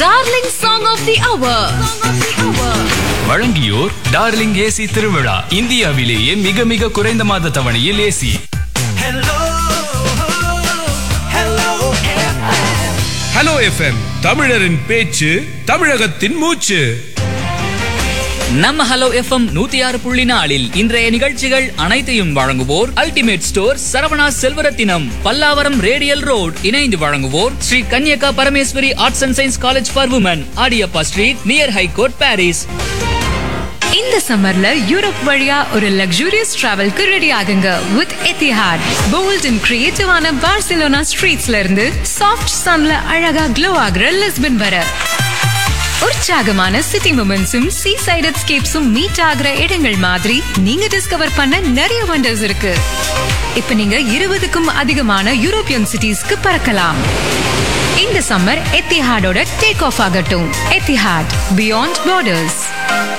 darling song of the hour வழங்கியோர் darling AC திருவிழா இந்தியாவிலேயே மிக மிக குறைந்த மாத தவணையில் ஏசி ஹலோ எஃப்எம் தமிழரின் பேச்சு தமிழகத்தின் மூச்சு நம்ம ஹலோ எஃப்எம் நூத்தி ஆறு புள்ளி நாலில் இன்றைய நிகழ்ச்சிகள் அனைத்தையும் வழங்குவோர் ultimate store Saravana Selvarathinam Pallavaram radial road இணைந்து வழங்குவோர் Shri Kanyaka Parameswari arts and science college for women Adiyappa street near high court Parrys இந்த சம்மர்ல யூரோப் வழியா ஒரு லக்ஸூரியஸ் டிராவல்க்கு ரெடி ஆகுங்க வித் எத்திஹாட் போல்ட் அண்ட் கிரியேட்டிவான பார்சிலோனா ஸ்ட்ரீட்ஸ்ல இருந்து சாஃப்ட் சன்ல அழகா க்ளோ ஆகுற லிஸ்பன் வர உற்சாகமான சிட்டி மூமெண்ட்ஸும் சீ சைட் எஸ்கேப்ஸும் மீட் ஆகுற இடங்கள் மாதிரி நீங்க டிஸ்கவர் பண்ண நிறைய வண்டர்ஸ் இருக்கு இப்ப நீங்க இருபதுக்கும் அதிகமான யூரோப்பியன் சிட்டிஸ்க்கு பறக்கலாம் இந்த சம்மர் எத்திஹாடோட டேக் ஆஃப் ஆகட்டும் எத்திஹாட் பியாண்ட் பார்டர்ஸ்